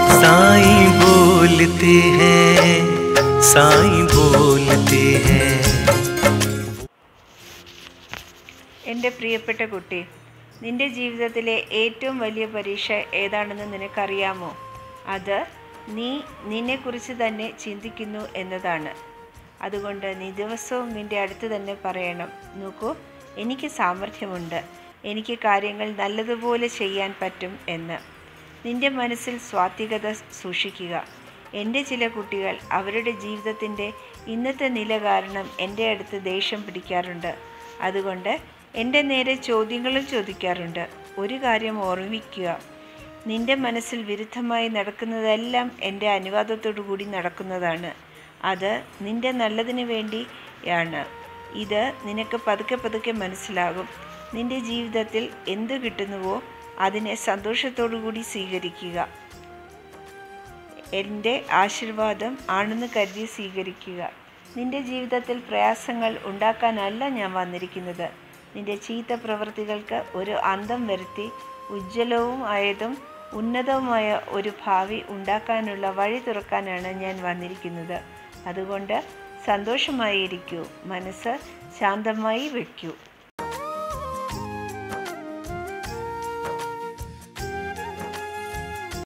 साईं बोलते हैं साईं बोलते हैं എൻ്റെ പ്രിയപ്പെട്ട കുട്ടി നിന്റെ ജീവിതത്തിലെ ഏറ്റവും വലിയ പരീക്ഷ ഏതാണെന്ന് നിനക്കറിയാമോ അത് നീ നിന്നെക്കുറിച്ച് തന്നെ ചിന്തിക്കുന്നു എന്നതാണ് അതുകൊണ്ട് നീ ദിവസവും നിന്റെ അടുത്ത് തന്നെ പറയണം നോക്കൂ എനിക്ക് സാമർഥ്യമുണ്ട് എനിക്ക് കാര്യങ്ങൾ നല്ലതുപോലെ ചെയ്യാൻ പറ്റും എന്ന് നിന്റെ മനസ്സിൽ സ്വാത്വികത സൂക്ഷിക്കുക എൻ്റെ ചില കുട്ടികൾ അവരുടെ ജീവിതത്തിൻ്റെ ഇന്നത്തെ നില കാരണം എൻ്റെ അടുത്ത് ദേഷ്യം പിടിക്കാറുണ്ട് അതുകൊണ്ട് എൻ്റെ നേരെ ചോദ്യങ്ങളും ചോദിക്കാറുണ്ട് ഒരു കാര്യം ഓർമ്മിക്കുക നിന്റെ മനസ്സിൽ വിരുദ്ധമായി നടക്കുന്നതെല്ലാം എൻ്റെ അനുവാദത്തോടു കൂടി നടക്കുന്നതാണ് അത് നിന്റെ നല്ലതിന് വേണ്ടിയാണ് ഇത് നിനക്ക് പതുക്കെ പതുക്കെ മനസ്സിലാകും നിന്റെ ജീവിതത്തിൽ എന്ത് കിട്ടുന്നുവോ അതിനെ സന്തോഷത്തോടു കൂടി സ്വീകരിക്കുക എൻ്റെ ആശീർവാദം ആണെന്ന് കരുതി സ്വീകരിക്കുക നിന്റെ ജീവിതത്തിൽ പ്രയാസങ്ങൾ ഉണ്ടാക്കാനല്ല ഞാൻ വന്നിരിക്കുന്നത് നിന്റെ ചീത്ത പ്രവൃത്തികൾക്ക് ഒരു അന്തം വരുത്തി ഉജ്ജ്വലവും ആയതും ഉന്നതവുമായ ഒരു ഭാവി ഉണ്ടാക്കാനുള്ള വഴി തുറക്കാനാണ് ഞാൻ വന്നിരിക്കുന്നത് അതുകൊണ്ട് സന്തോഷമായിരിക്കൂ മനസ്സ് ശാന്തമായി വയ്ക്കൂ